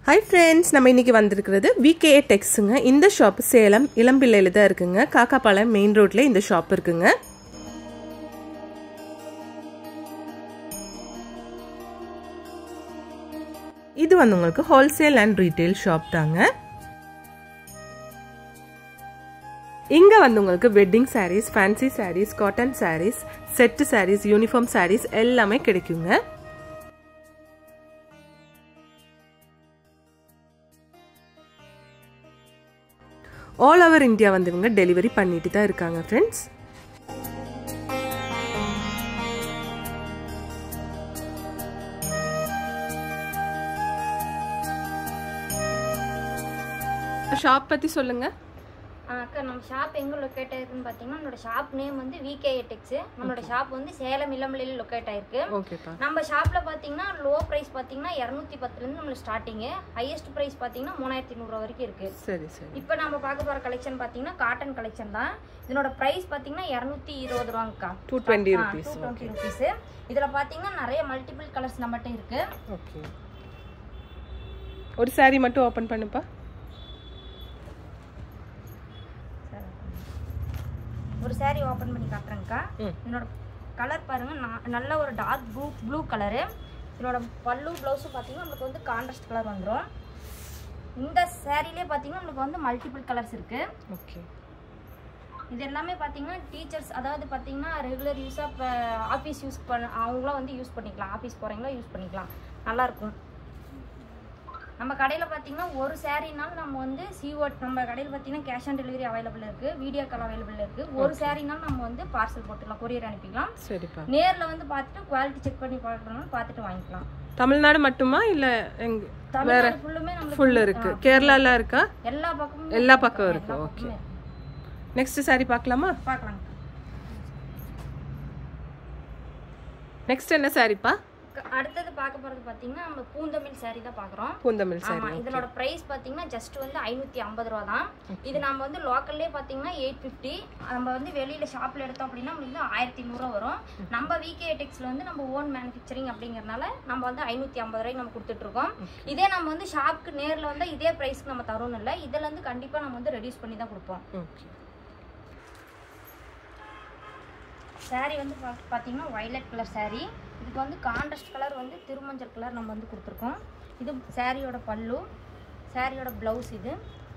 Hi friends நம்ம இன்னைக்கு வந்திருக்கிறது விகே டெக்ஸுங்க இந்த ஷாப் சேலம் இளம்பிள்ளையில் தான் இருக்குங்க காக்காப்பாளையம் மெயின் ரோட்ல இந்த ஷாப் இருக்குங்க இது வந்து உங்களுக்கு ஹோல்சேல் அண்ட் ரீட்டைல் ஷாப் தாங்க இங்க வந்து உங்களுக்கு wedding sarees fancy sarees cotton sarees set sarees uniform sarees எல்லாமே கிடைக்குங்க ஆல் ஓவர் இந்தியா வந்து இவங்க டெலிவரி பண்ணிட்டு தான் இருக்காங்க ஃப்ரெண்ட்ஸ் ஷாப் பத்தி சொல்லுங்க ஆ, அக்கா நம்ம ஷாப் எங்கே லொக்கேட் ஆயிருக்குன்னு பார்த்தீங்கன்னா நம்மளோட ஷாப் நேம் வந்து விகே டெக்ஸ் நம்மளோட ஷாப் வந்து சேலம் இளம்பிள்ளையில் லொக்கேட் ஆயிருக்கு ஓகேப்பா நம்ம ஷாப்பில் பார்த்தீங்கன்னா லோ ப்ரைஸ் பார்த்தீங்கன்னா இரநூத்தி பத்துலேருந்து நம்மளுக்கு ஸ்டார்டிங்கு ஹையஸ்ட் ப்ரைஸ் பார்த்தீங்கன்னா மூணாயிரத்தி நூறுரூவா வரைக்கும் இருக்குது சரி சரி இப்போ நம்ம பார்க்க போகிற கலெக்ஷன் பார்த்தீங்கன்னா காட்டன் கலெக்ஷன் தான் இதனோட ப்ரைஸ் பார்த்தீங்கன்னா இரநூத்தி இருபது ரூபாங்கக்கா two twenty two rupees twenty rupees இதில் பார்த்தீங்கன்னா நிறைய மல்டிபிள் கலர்ஸ் நம்மகிட்ட இருக்குது ஓகே ஒரு saree மட்டும் ஓபன் பண்ணுப்பா ஒரு saree ஓப்பன் பண்ணி காட்டுறேங்க்கா ம். இதனோட கலர் பாருங்க நா- நல்ல ஒரு டார்க் ப்ளூ ப்ளூ கலரு இதனோட பல்லு ப்ளவுஸும் பார்த்தீங்கன்னா நம்மளுக்கு வந்து கான்ட்ராஸ்ட் கலர் வந்துடும் இந்த சேரீலே பார்த்தீங்கன்னா நம்மளுக்கு வந்து மல்டிபிள் கலர்ஸ் இருக்கு ஓகே இது எல்லாமே பார்த்தீங்கன்னா டீச்சர்ஸ் அதாவது பார்த்தீங்கன்னா ரெகுலர் யூஸாக இப்போ ஆஃபீஸ் யூஸ் பண்ண அவங்களாம் வந்து யூஸ் பண்ணிக்கலாம் ஆஃபீஸ் போகிறவங்களா யூஸ் பண்ணிக்கலாம் நல்லாயிருக்கும் நம்ம கடையில் பார்த்தீங்கன்னா ஒரு சாரீனாலும் நம்ம வந்து சிஓட் நம்ம கடையில் பார்த்தீங்கன்னா கேஷ் ஆன் டெலிவரி அவைலபிள் இருக்குது வீடியோ கால் அவைலபிள் இருக்குது ஒரு சாரீனாலும் நம்ம வந்து பார்சல் போட்டுக்கலாம் கொரியர் அனுப்பிக்கலாம் சரிப்பா நேரில் வந்து பார்த்துட்டு குவாலிட்டி செக் பண்ணி பார்க்கணும்னு பார்த்துட்டு வாங்கிக்கலாம் தமிழ்நாடு மட்டுமா இல்ல எங்க தமிழ்நாடு ஃபுல்லுமே நம்ம ஃபுல் இருக்கு கேரளால இருக்கா எல்லா பக்கமும் எல்லா பக்கம் இருக்கு ஓகே நெக்ஸ்ட் saree பார்க்கலாமா பார்க்கலாம் நெக்ஸ்ட் என்ன சாரிப்பா அடுத்தது பார்க்க போகிறது பார்த்தீங்கன்னா நம்ம பூந்தமிழ் saree தான் பார்க்குறோம் பூந்தமிழ் ஆமா saree இதனோட பிரைஸ் பாத்தீங்கன்னா ஜஸ்ட் வந்து ஐநூத்தி ஐம்பது ரூபா தான் இது நம்ம வந்து லோக்கல்லே பாத்தீங்கன்னா எயிட் ஃபிஃப்டி நம்ம வந்து வெளியில ஷாப்ல எடுத்தோம் அப்படின்னா நம்மளுக்கு வந்து ஆயிரத்தி நூறுரூவா வரும் நம்ம விகே டெக்ஸ்ல வந்து நம்ம ஓன் மேனுஃபேக்சரிங் அப்படிங்கறனால நம்ம வந்து ஐநூத்தி ஐம்பது ரூபாய்க்கு நம்ம கொடுத்துட்டு இருக்கோம் இதே நம்ம வந்து ஷாப்க்கு நேர்ல வந்து இதே பிரைஸ்க்கு நம்ம தரோம் இல்லை இதுல இருந்து கண்டிப்பா நம்ம வந்து ரெடியூஸ் பண்ணி தான் கொடுப்போம் ஓகே saree வந்து பா- பாத்தீங்கன்னா வயலட் கலர் saree இதுக்கு வந்து கான்ட்ராஸ்ட் கலர் வந்து திருமஞ்சள் கலர் நம்ம வந்து கொடுத்துருக்கோம் இது சாரியோட பல்லு சாரியோட ப்ளவுஸ் இது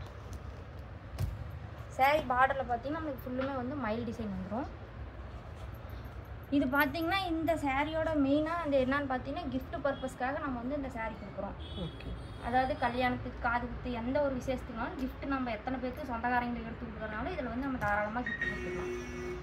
saree பார்டரில் பார்த்தீங்கன்னா நம்மளுக்கு ஃபுல்லுமே வந்து மயில் டிசைன் வந்துடும் இது பார்த்தீங்கன்னா இந்த சாரியோட மெயினாக அந்த என்னன்னு பார்த்தீங்கன்னா gift பர்பஸ்க்காக நம்ம வந்து இந்த saree கொடுக்குறோம் ஓகே அதாவது கல்யாணத்துக்கு காது குத்து எந்த ஒரு விசேஷத்துக்குனாலும் gift நம்ம எத்தனை பேருக்கு சொந்தக்காரங்களுக்கு எடுத்து கொடுக்குறதுனால இதில் வந்து நம்ம தாராளமாக gift கொடுத்துக்கலாம்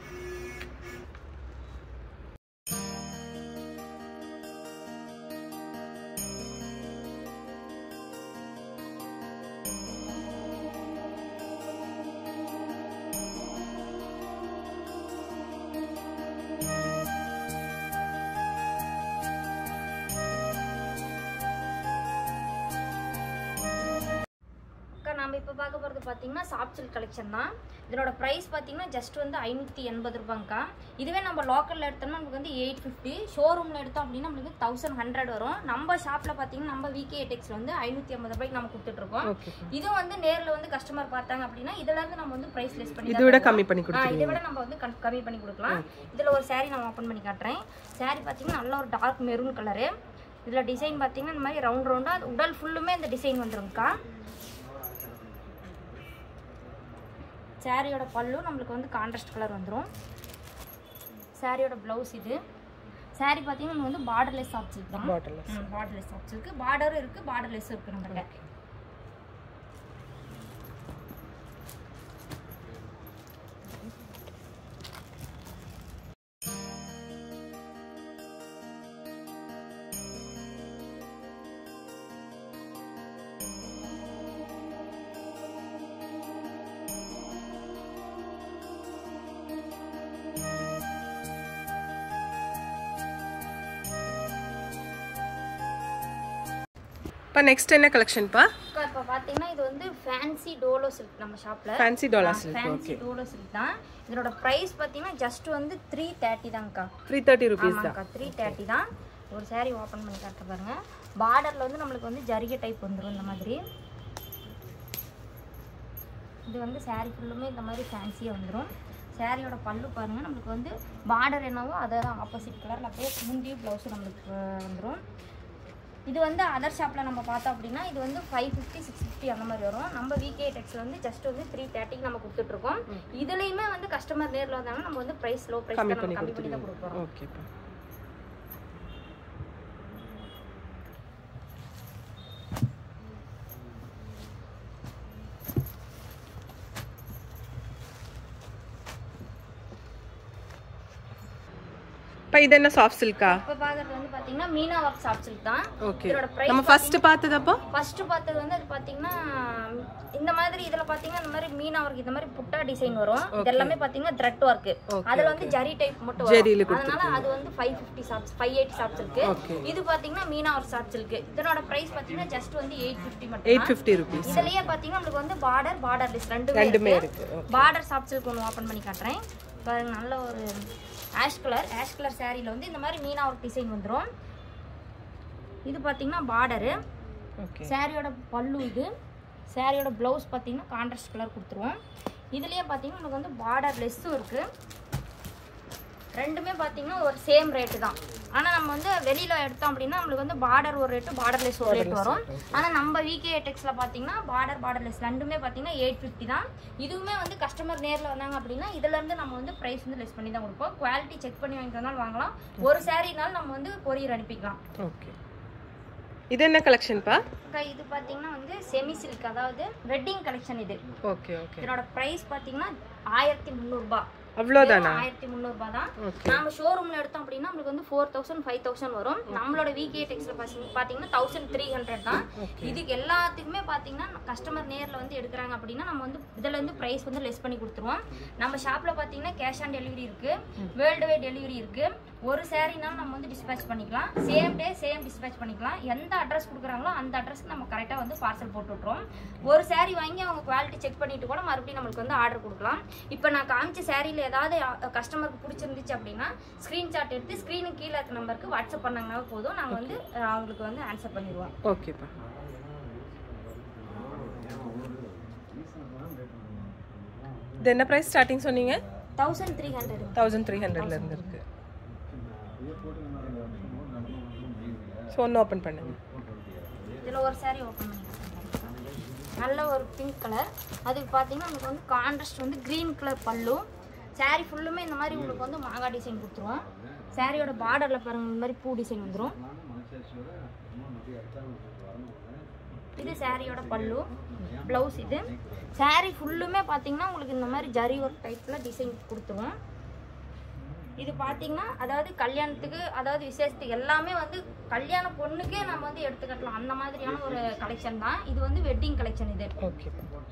அக்கா நம்ம இப்போ பார்க்க போகிறது பார்த்தீங்கன்னா சாஃப்ட் சில்க் கலெக்ஷன் தான் இதனோட ப்ரைஸ் பார்த்தீங்கன்னா ஜஸ்ட் வந்து ஐநூற்றி எண்பது ரூபாங்க்கா இதுவே நம்ம லோக்கலில் எடுத்தோம்னா நமக்கு வந்து எயிட் ஃபிஃப்டி ஷோரூமில் எடுத்தோம் அப்படின்னா நம்மளுக்கு தௌசண்ட் ஹண்ட்ரட் வரும் நம்ம ஷாப்பில் பார்த்தீங்கன்னா நம்ம விகே டெக்ஸில் வந்து ஐநூற்றி ஐம்பது ரூபாய்க்கு நம்ம கொடுத்துட்ருக்கோம் ஓகே இதுவும் வந்து நேரில் வந்து கஸ்டமர் பார்த்தாங்க அப்படின்னா இதுல இருந்து நம்ம வந்து ப்ரைஸ் லெஸ் பண்ணி இதை விட கம்மி பண்ணி ஆ, கொடுத்துருங்க இதை விட நம்ம வந்து கம்- கம்மி பண்ணி கொடுக்கலாம் இதில் ஒரு saree நான் ஓப்பன் பண்ணி காட்டுறேன் saree பார்த்தீங்கன்னா நல்ல ஒரு டார்க் மெரூன் கலரு இதில் டிசைன் பார்த்தீங்கன்னா இந்த மாதிரி ரவுண்ட் ரவுண்டாக உடல் ஃபுல்லுமே இந்த டிசைன் வந்துருங்கக்கா சாரியோட பல்லு நம்மளுக்கு வந்து கான்ட்ராஸ்ட் கலர் வந்துடும் சாரியோட ப்ளவுஸ் இது saree பார்த்தீங்கன்னா நம்ம வந்து பார்டர்லெஸ் ஆப்ஷன் தான் பாட்டில் பார்டர்லெஸ் ஆப்ஷன் இருக்கு பார்டரும் இருக்கு பார்டர்லெஸ் இருக்கு நம்மகிட்ட இப்போ நெக்ஸ்ட் என்ன கலெக்ஷன்ப்பா அக்கா, இப்போ பார்த்தீங்கன்னா இது வந்து ஃபேன்சி டோலோ சில்க் நம்ம ஷாப்ல ஃபேன்சி டாலா சில்க் ஃபேன்சி டோலோ சில்க் தான் இதனோட ப்ரைஸ் பார்த்தீங்கன்னா ஜஸ்ட் வந்து த்ரீ தேர்ட்டி தான்க்கா த்ரீ தேர்ட்டி ருபீஸ் தான் ஆமாக்கா த்ரீ தேர்ட்டி தான் ஒரு saree ஓப்பன் பண்ணி காட்டுற பாருங்க பார்டரில் வந்து நம்மளுக்கு வந்து ஜரிகை டைப் வந்துடும் இந்த மாதிரி இது வந்து saree ஃபுல்லுமே இந்த மாதிரி ஃபேன்சியாக வந்துடும் சாரியோட பல்லு பாருங்கள் நம்மளுக்கு வந்து பார்டர் என்னவோ அதை தான் ஆப்போசிட் கலரில் அப்படியே முந்தி ப்ளவுஸும் நம்மளுக்கு வந்துடும் இது வந்து அதர் ஷாப்பில் நம்ம பார்த்தோம் அப்படின்னா இது வந்து ஃபைவ் ஃபிஃப்டி சிக்ஸ் ஃபிஃப்டி அந்த மாதிரி வரும் நம்ம விகே டெக்ஸில் வந்து ஜஸ்ட் வந்து த்ரீ தேர்ட்டிக்கு நம்ம கொடுத்துட்ருக்கோம் இதுலேயுமே வந்து கஸ்டமர் நேரில் வந்தாங்கன்னா நம்ம வந்து ப்ரைஸ் லோ ப்ரைஸ் கம்மி நம்ம பண்ணி கம்மி பண்ணி தான் கொடுத்துருவீங்க கொடுக்குறோம் ஓகேப்பா இப்போ இது என்ன சாஃப்ட் சில்கா இப்போ பார்க்குறது வந்து பார்த்தீங்கன்னா மீனா ஒர்க் சாஃப்ட் சில்க் தான் ஓகே இதோட ப்ரைஸ் நம்ம ஃபர்ஸ்ட் பார்த்ததப்போ ஃபர்ஸ்ட் பார்த்தது வந்து அது பார்த்தீங்கன்னா இந்த மாதிரி இதில் பார்த்தீங்கன்னா இந்த மாதிரி மீனா ஒர்க் இந்த மாதிரி புட்டா டிசைன் வரும் இது எல்லாமே பார்த்தீங்கன்னா த்ரெட் ஒர்க் Okay, அதில் வந்து ஜரி டைப் மட்டும் ஜரியில வரும் அதனால அது வந்து ஃபைவ் ஃபிஃப்டி சாப்ஸ் ஃபைவ் எயிட்டி சாப்ஸ் இருக்கு Okay. இது பார்த்தீங்கன்னா மீனா ஒர்க் சாப்ஸ் இருக்கு இதனோட ப்ரைஸ் பார்த்தீங்கன்னா ஜஸ்ட் வந்து எயிட் ஃபிஃப்டி மட்டும் எயிட் ஃபிஃப்டி ருபீஸ் இதுலயே பார்த்தீங்கன்னா நம்மளுக்கு வந்து பார்டர் பார்டர் லிஸ்ட் ரெண்டுமே ரெண்டுமே இருக்கு இருக்கு பார்டர் சாஃப்ட் சில்க் ஒன்று ஓப்பன் பண்ணி காட்டுறேன் பாருங்க நல்ல ஒரு ஆஷ் கலர் ஆஷ் கலர் சாரியில் வந்து இந்த மாதிரி மீனா ஒர்க் டிசைன் வந்துடும் இது பார்த்தீங்கன்னா பார்டரு ஓகே சாரியோட பல்லு இது சாரியோட ப்ளவுஸ் பார்த்தீங்கன்னா கான்ட்ராஸ்ட் கலர் கொடுத்துருவோம் இதுலேயே பார்த்தீங்கன்னா நமக்கு வந்து பார்டர் லெஸ்ஸும் இருக்குது ரெண்டுமே பார்த்தீங்கன்னா ஒரு சேம் ரேட்டு தான் ஆனால் நம்ம வந்து வெளியில் எடுத்தோம் அப்படின்னா நம்மளுக்கு வந்து பார்டர் ஒரு ரேட்டு பார்டர்லெஸ் ஒரு ரேட் வரும் ஆனால் நம்ம விகே டெக்ஸில் பார்த்தீங்கன்னா பார்டர் பார்டர்லெஸ் ரெண்டுமே பார்த்தீங்கன்னா எயிட் ஃபிஃப்டி தான் இதுவுமே வந்து கஸ்டமர் நேரில் வந்தாங்க அப்படின்னா இதுலேருந்து நம்ம வந்து ப்ரைஸ் வந்து லெஸ் பண்ணி தான் கொடுப்போம் குவாலிட்டி செக் பண்ணி வாங்கிக்கிறதுனால வாங்கலாம் ஒரு சாரினாலும் நம்ம வந்து கொரியர் அனுப்பிக்கலாம் ஓகே இது என்ன கலெக்ஷன்ப்பா அக்கா, இது பார்த்தீங்கன்னா வந்து செமி சில்க் அதாவது வெட்டிங் கலெக்ஷன் இது ஓகே ஓகே இதனோட ப்ரைஸ் பார்த்தீங்கன்னா ஆயிரத்தி முந்நூறுபா அவ்வளோதானா ஆயிரத்தி முந்நூறுபா தான் ஓகே நாம ஷோரூம்ல எடுத்தோம் அப்படின்னா நம்மளுக்கு வந்து ஃபோர் தௌசண்ட் ஃபைவ் தௌசண்ட் வரும் நம்மளோட விகே டெக்ஸ்ல பாத்தீங்கன்னா தௌசண்ட் த்ரீ ஹண்ட்ரட் தான் இதுக்கு எல்லாத்துக்குமே பாத்தீங்கன்னா கஸ்டமர் நேர்ல வந்து எடுக்கிறாங்க அப்படின்னா நம்ம வந்து இதுல இருந்து பிரைஸ் வந்து லெஸ் பண்ணி கொடுத்துருவோம் நம்ம ஷாப்ல பாத்தீங்கன்னா கேஷ் ஆன் டெலிவரி இருக்கு வேர்ல்டு வைட் டெலிவரி இருக்கு ஒரு சாரினாலும் நம்ம வந்து டிஸ்பேச் பண்ணிக்கலாம் சேம் டே சேம் டிஸ்பேச் பண்ணிக்கலாம் எந்த அட்ரஸ் கொடுக்குறாங்களோ அந்த அட்ரஸ்க்கு நம்ம கரெக்டாக வந்து பார்சல் போட்டு விட்ருவோம் ஒரு saree வாங்கி அவங்க குவாலிட்டி செக் பண்ணிட்டு கூட மறுபடியும் நம்மளுக்கு வந்து ஆர்டர் கொடுக்கலாம் இப்போ நான் காமிச்ச சாரியில் ஏதாவது கஸ்டமருக்கு பிடிச்சிருந்துச்சு அப்படின்னா ஸ்க்ரீன்ஷாட் எடுத்து ஸ்க்ரீனுக்கு கீழே இருக்க நம்பருக்கு வாட்ஸ்அப் பண்ணாங்கன்னா போதும் நாங்கள் வந்து அஹ், அவங்களுக்கு வந்து ஆன்சர் பண்ணிடுவோம் ஓகேப்பா இது என்ன ப்ரைஸ் ஸ்டார்டிங் சொன்னீங்க thousand three hundred thousand three ஹண்ட்ரட்ல இருந்து இருக்கு ஸோ ஒன்று ஓப்பன் பண்ணுங்க இதில் ஒரு saree ஓப்பன் பண்ணி நல்ல ஒரு பிங்க் கலர் அதுக்கு பார்த்தீங்கன்னா நமக்கு வந்து கான்ட்ராஸ்ட் வந்து க்ரீன் கலர் பல்லு saree ஃபுல்லுமே இந்த மாதிரி உங்களுக்கு வந்து மாங்காய் டிசைன் கொடுத்துருவோம் சாரியோட பார்டரில் பாருங்க இந்த மாதிரி பூ டிசைன் வந்துடும் இது சாரியோட பல்லு ப்ளவுஸ் இது saree ஃபுல்லுமே பார்த்தீங்கன்னா உங்களுக்கு இந்த மாதிரி ஜரி ஒர்க் டைப்பில் டிசைன் கொடுத்துருவோம் இது பார்த்தீங்கன்னா அதாவது கல்யாணத்துக்கு அதாவது விசேஷத்துக்கு எல்லாமே வந்து கல்யாண பொண்ணுக்கே நம்ம வந்து எடுத்துக்கட்டலாம் அந்த மாதிரியான ஒரு கலெக்ஷன் தான் இது வந்து வெட்டிங் கலெக்ஷன் இது ஓகே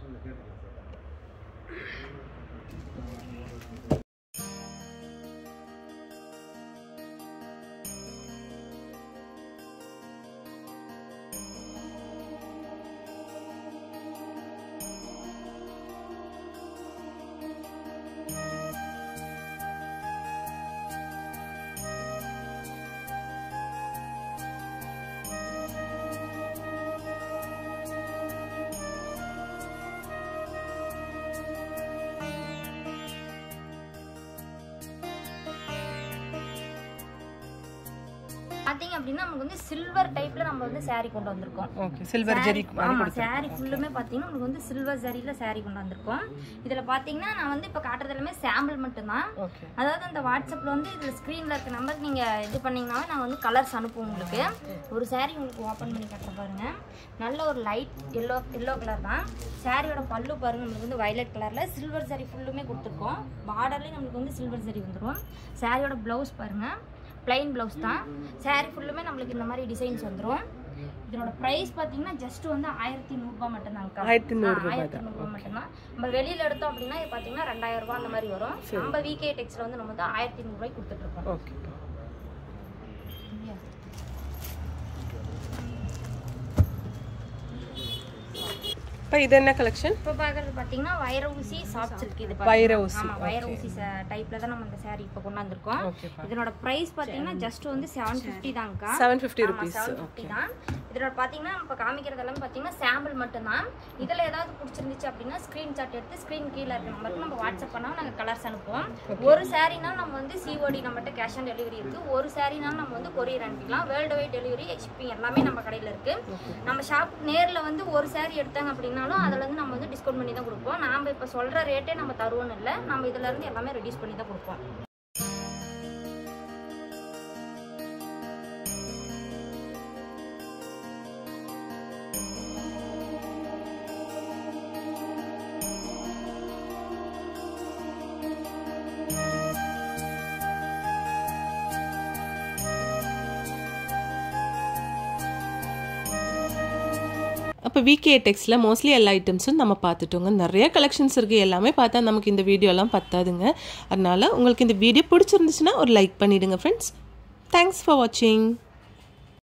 பார்த்தீங்க அப்படின்னா நமக்கு வந்து சில்வர் டைப்ல நம்ம வந்து saree கொண்டு வந்திருக்கோம் ஓகே சில்வர் ஜெரி ஆமா saree ஃபுல்லுமே பார்த்தீங்கன்னா நமக்கு வந்து சில்வர் ஜரியில saree கொண்டு வந்திருக்கோம் இதுல பார்த்தீங்கன்னா நான் வந்து இப்போ காட்டுறது எல்லாமே சாம்பிள் மட்டும்தான் ஓகே அதாவது அந்த வாட்ஸ்அப்ல வந்து இதுல ஸ்க்ரீன்ல இருக்க நம்பர் நீங்க இது பண்ணீங்கன்னாவே நான் வந்து கலர்ஸ் அனுப்புவோம் உங்களுக்கு ஒரு saree உங்களுக்கு ஓப்பன் பண்ணி கட்டுற பாருங்க நல்ல ஒரு லைட் எல்லோ எல்லோ கலர் தான் சாரியோட பல்லு பாருங்க நம்மளுக்கு வந்து வயலட் கலர்ல சில்வர் saree ஃபுல்லுமே கொடுத்துருக்கோம் பார்டர்லயும் நம்மளுக்கு வந்து சில்வர் saree வந்துடும் சாரியோட ப்ளவுஸ் பாருங்க plain ப்ளவுஸ் தான் saree ஃபுல்லுமே நம்மளுக்கு இந்த மாதிரி டிசைன்ஸ் வந்துடும் இதனோட ப்ரைஸ் பார்த்தீங்கன்னா ஜஸ்ட் வந்து ஆயிரத்தி நூறுரூபா மட்டும்தான் ஆயிரத்தி நூறு ரூபாய் ஆயிரத்தி நூறுரூவா மட்டும்தான் நம்ம வெளியில எடுத்தோம் அப்படின்னா இது பார்த்தீங்கன்னா ரெண்டாயிரம் ரூபாய் அந்த மாதிரி வரும் நம்ம விகே டெக்ஸ்ல வந்து நம்ம வந்து ஆயிரத்தி நூறுரூவாய்க்கு கொடுத்துட்டு இருக்கோம் ஓகே இப்போ இது என்ன கலெக்ஷன் இப்போ பார்க்கறது பார்த்தீங்கன்னா வைர ஊசி சாஃப்ட் சில்க் இது வைர பாத்தீங்கன்னா. ஊசி, ஆமா வைர ஊசி டைப்ல தான் நம்ம இந்த saree இப்போ கொண்டாந்துருக்கோம் ஓகேப்பா இதனோட பிரைஸ் பார்த்தீங்கன்னா ஜஸ்ட் வந்து செவன் ஃபிஃப்டி தான்க்கா செவன் ஃபிஃப்டி ஆமா, ருபீஸ் 750 தான் இதோட பார்த்தீங்கன்னா இப்போ காமிக்கிறது எல்லாமே பார்த்தீங்கன்னா சாம்பிள் மட்டும்தான் இதில் ஏதாவது பிடிச்சிருந்துச்சு அப்படின்னா ஸ்க்ரீன்ஷாட் எடுத்து ஸ்க்ரீன் கீழே இருக்க நம்பருக்கு நம்ம வாட்ஸ்அப் பண்ணால் நாங்கள் கலர்ஸ் அனுப்புவோம் ஒரு சாரீனா நம்ம வந்து சிஓடி நம்மகிட்ட கேஷ் ஆன் டெலிவரி இருக்குது ஒரு சாரீனா நம்ம வந்து கொரியர் அனுப்பிக்கலாம் வேர்ல்டு வைட் டெலிவரி ஷிப்பிங் எல்லாமே நம்ம கடையில் இருக்குது நம்ம ஷாப் நேரில் வந்து ஒரு சாரீ எடுத்தாங்க அப்படின்னாலும் அதில் இருந்து நம்ம வந்து டிஸ்கவுண்ட் பண்ணி தான் கொடுப்போம் நாம் இப்போ சொல்கிற ரேட்டே நம்ம தருவோம்னு இல்லை நம்ம இதுல இருந்து எல்லாமே ரெடியூஸ் பண்ணி தான் கொடுப்போம் அப்போ விகே டெக்ஸில் மோஸ்ட்லி எல்லா ஐட்டம்ஸும் நம்ம பார்த்துட்டோங்க நிறைய கலெக்ஷன்ஸ் இருக்குது எல்லாமே பார்த்தா நமக்கு இந்த வீடியோலாம் பத்தாதுங்க அதனால உங்களுக்கு இந்த வீடியோ பிடிச்சிருந்துச்சுன்னா ஒரு லைக் பண்ணிவிடுங்க ஃப்ரெண்ட்ஸ் தேங்க்ஸ் ஃபார் வாட்சிங்